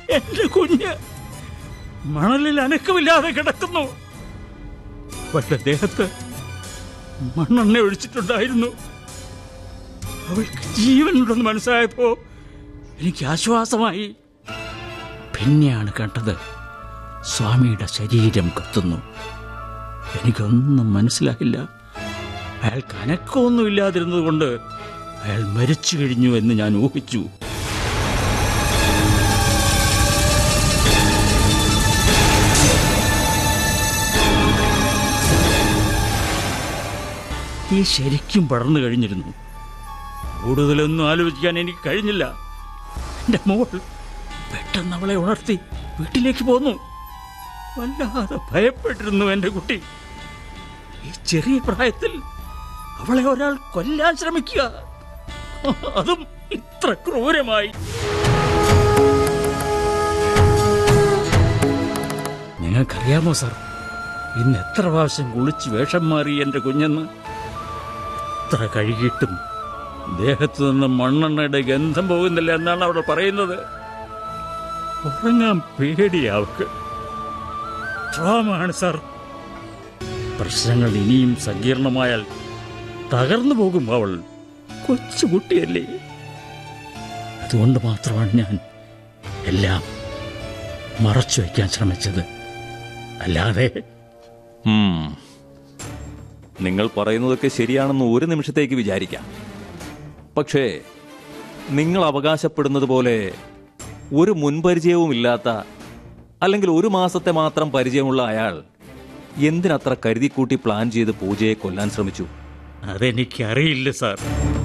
എന്റെ കുഞ്ഞ് മണലിൽ അനക്കമില്ലാതെ കിടക്കുന്നു അവളുടെ ദേഹത്ത് മണ്ണെണ്ണ ഒഴിച്ചിട്ടുണ്ടായിരുന്നു അവൾക്ക് ജീവനുണ്ടെന്ന് മനസ്സിലായപ്പോ എനിക്ക് ആശ്വാസമായി പിന്നെയാണ് കണ്ടത് സ്വാമിയുടെ ശരീരം കത്തുന്നു എനിക്കൊന്നും മനസ്സിലായില്ല അയാൾക്ക് അനക്കമൊന്നുമില്ലാതിരുന്നത് കൊണ്ട് അയാൾ മരിച്ചു കഴിഞ്ഞു എന്ന് ഞാൻ ഊഹിച്ചു തീ ശരിക്കും പടർന്നു കഴിഞ്ഞിരുന്നു കൂടുതലൊന്നും ആലോചിക്കാൻ എനിക്ക് കഴിഞ്ഞില്ല എന്റെ മോൾ പെട്ടെന്ന് അവളെ ഉണർത്തി വീട്ടിലേക്ക് പോന്നു വല്ലാതെ ഭയപ്പെട്ടിരുന്നു എന്റെ കുട്ടി ഈ ചെറിയ പ്രായത്തിൽ അവളെ ഒരാൾ കൊല്ലാൻ ശ്രമിക്കുക അതും ഇത്ര ക്രൂരമായി നിങ്ങൾക്കറിയാമോ സാർ ഇന്ന് എത്ര പ്രാവശ്യം കുളിച്ച് വേഷം മാറി എന്റെ കുഞ്ഞെന്ന് എത്ര കഴുകിയിട്ടും ദേഹത്തു നിന്ന് മണ്ണെണ്ണയുടെ ഗന്ധം പോകുന്നില്ല എന്നാണ് അവിടെ പറയുന്നത് ഉറങ്ങാൻ പേടിയാ അവൾക്ക് ട്രോമാണ് സാർ പ്രശ്നങ്ങൾ ഇനിയും സങ്കീർണമായാൽ തകർന്നു പോകും അവൾ കൊച്ചുകുട്ടിയല്ലേ അതുകൊണ്ട് മാത്രമാണ് ഞാൻ എല്ലാം മറച്ചു വയ്ക്കാൻ ശ്രമിച്ചത് അല്ലാതെ ഉം. നിങ്ങൾ പറയുന്നതൊക്കെ ശരിയാണെന്ന് ഒരു നിമിഷത്തേക്ക് വിചാരിക്കാം പക്ഷേ നിങ്ങൾ അവകാശപ്പെടുന്നത് പോലെ ഒരു മുൻപരിചയവുമില്ലാത്ത അല്ലെങ്കിൽ ഒരു മാസത്തെ മാത്രം പരിചയമുള്ള അയാൾ എന്തിനത്ര കരുതിക്കൂട്ടി പ്ലാൻ ചെയ്ത് പൂജയെ കൊല്ലാൻ ശ്രമിച്ചു അതെനിക്കറിയില്ല സാർ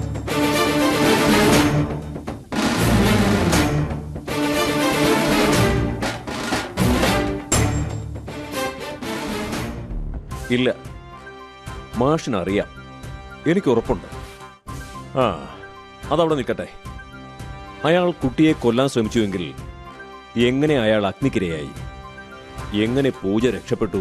ഇല്ല മാഷിനറിയാം എനിക്ക് ഉറപ്പുണ്ട് ആ അതവിടെ നിൽക്കട്ടെ അയാൾ കുട്ടിയെ കൊല്ലാൻ ശ്രമിച്ചുവെങ്കിൽ എങ്ങനെ അയാൾ അഗ്നിക്കിരയായി എങ്ങനെ പൂജ രക്ഷപ്പെട്ടു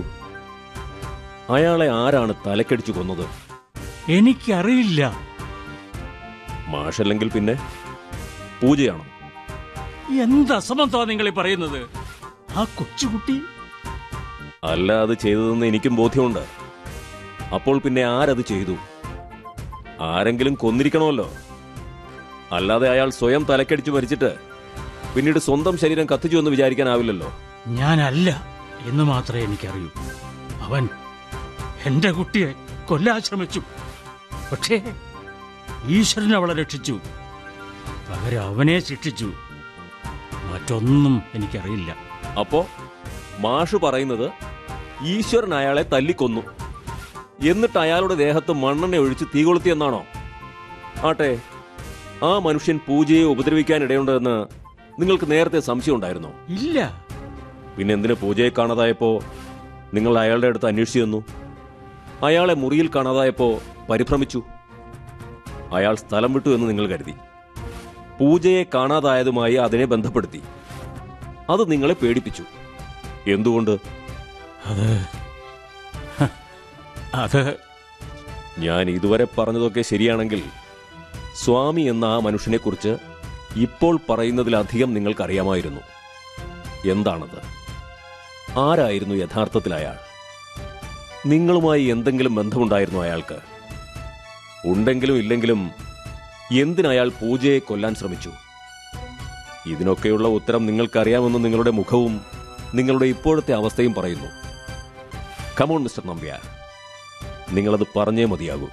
അയാളെ ആരാണ് തലക്കടിച്ചു കൊന്നത് എനിക്കറിയില്ല മാഷല്ലെങ്കിൽ പിന്നെ പൂജയാണോ എന്ത് അസമത്വ നിങ്ങൾ ഈ പറയുന്നത് ആ കൊച്ചുകുട്ടി അല്ല അത് ചെയ്തതെന്ന് എനിക്കും ബോധ്യമുണ്ട് അപ്പോൾ പിന്നെ ആരത് ചെയ്തു ആരെങ്കിലും കൊന്നിരിക്കണമല്ലോ അല്ലാതെ അയാൾ സ്വയം തലക്കടിച്ചു മരിച്ചിട്ട് പിന്നീട് സ്വന്തം ശരീരം കത്തിച്ചു എന്ന് വിചാരിക്കാനാവില്ലല്ലോ ഞാനല്ല എന്ന് മാത്രമേ എനിക്കറിയൂ അവൻ എന്റെ കുട്ടിയെ കൊല്ലാൻ ശ്രമിച്ചു പക്ഷേ ഈശ്വരൻ അവളെ രക്ഷിച്ചു പകരം അവനെ ശിക്ഷിച്ചു മറ്റൊന്നും എനിക്കറിയില്ല അപ്പോ മാഷ് പറയുന്നത് ഈശ്വരൻ അയാളെ തല്ലിക്കൊന്നു എന്നിട്ട് അയാളുടെ ദേഹത്ത് മണ്ണെണ്ണ ഒഴിച്ച് തീ കൊളുത്തിയെന്നാണോ ആട്ടെ ആ മനുഷ്യൻ പൂജയെ ഉപദ്രവിക്കാനിടയുണ്ടെന്ന് നിങ്ങൾക്ക് നേരത്തെ സംശയം ഉണ്ടായിരുന്നോ ഇല്ല പിന്നെ എന്തിനു പൂജയെ കാണാതായപ്പോ നിങ്ങൾ അയാളുടെ അടുത്ത് അന്വേഷിച്ചു ചെന്നു അയാളെ മുറിയിൽ കാണാതായപ്പോ പരിഭ്രമിച്ചു അയാൾ സ്ഥലം വിട്ടു എന്ന് നിങ്ങൾ കരുതി പൂജയെ കാണാതായതുമായി അതിനെ ബന്ധപ്പെടുത്തി അത് നിങ്ങളെ പേടിപ്പിച്ചു എന്തുകൊണ്ട് അത് ഹ, അത് ഞാൻ ഇതുവരെ പറഞ്ഞതൊക്കെ ശരിയാണെങ്കിൽ സ്വാമി എന്ന ആ മനുഷ്യനെക്കുറിച്ച് ഇപ്പോൾ പറയുന്നതിലധികം നിങ്ങൾക്കറിയാമായിരുന്നു എന്താണത് ആരായിരുന്നു യഥാർത്ഥത്തിൽ അയാൾ നിങ്ങളുമായി എന്തെങ്കിലും ബന്ധമുണ്ടായിരുന്നു അയാൾക്ക് ഉണ്ടെങ്കിലും ഇല്ലെങ്കിലും എന്തിനയാൾ പൂജയെ കൊല്ലാൻ ശ്രമിച്ചു ഇതിനൊക്കെയുള്ള ഉത്തരം നിങ്ങൾക്കറിയാമെന്ന് നിങ്ങളുടെ മുഖവും നിങ്ങളുടെ ഇപ്പോഴത്തെ അവസ്ഥയും പറയുന്നു കമോൺ മിസ്റ്റർ നമ്പ്യാർ നിങ്ങളത് പറഞ്ഞേ മതിയാകൂ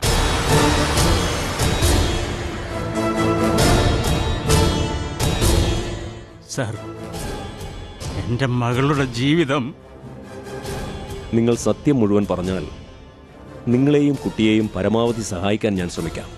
സാർ എന്റെ മകളുടെ ജീവിതം നിങ്ങൾ സത്യം മുഴുവൻ പറഞ്ഞാൽ നിങ്ങളെയും കുട്ടിയെയും പരമാവധി സഹായിക്കാൻ ഞാൻ ശ്രമിക്കാം